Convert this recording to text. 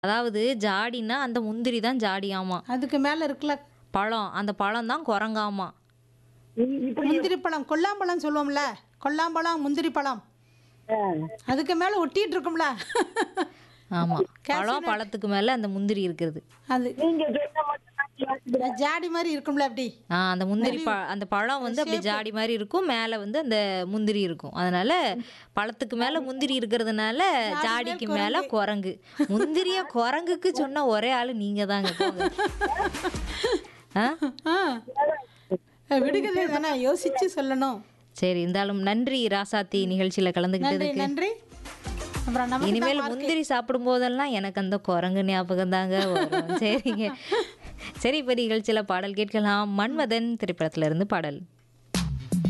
அதாவது ஜாடின்னா அந்த முந்திரி தான் ஜாடியாமா அதுக்கு மேல இருக்குல்ல பழம் அந்த பழம் தான் குரங்காமா இ- இப்படி முந்திரி பழம் கொல்லாம்பழம் சொல்லுவோம்ல கொல்லாம்பழம் முந்திரி பழம் ஆ, அதுக்கு மேல ஒட்டிட்டு இருக்கும்ல ஆமா பழம் பழத்துக்கு மேல அந்த முந்திரி இருக்கிறது அது நீங்க சொன்ன மட்டும் நான் யோசிக்கிறேன். ஜாடி மாதிரி இருக்கும்ல அப்படி ஆ அந்த முந்திரி ப அந்த பழம் வந்து அப்படி ஜாடி மாதிரி இருக்கும் மேலே வந்து அந்த முந்திரி இருக்கும் அதனால பழத்துக்கு மேலே முந்திரி இருக்கிறதுனால ஜாடிக்கு மேலே குரங்கு முந்திரிய குரங்குக்கு சொன்ன ஒரே ஆள் நீங்க தாங்க போங்க. ஆ ஆ விடுகதை தானே யோசிச்சு சொல்லணும் சரி இருந்தாலும் நன்றி ராசாத்தி நிகழ்ச்சியில நன்றி கலந்துக்கிட்டதுக்கு நன்றி அப்புறம் நமக்கு இனிமேல் முந்திரி சாப்பிடும் போதெல்லாம் எனக்கு அந்த குரங்கு ஞாபகம் தாங்க வரும் சரிங்க சரி இப்போ நிகழ்ச்சியில் பாடல் கேட்கலாம் மன்மதன் திரைப்படத்துல இருந்து பாடல்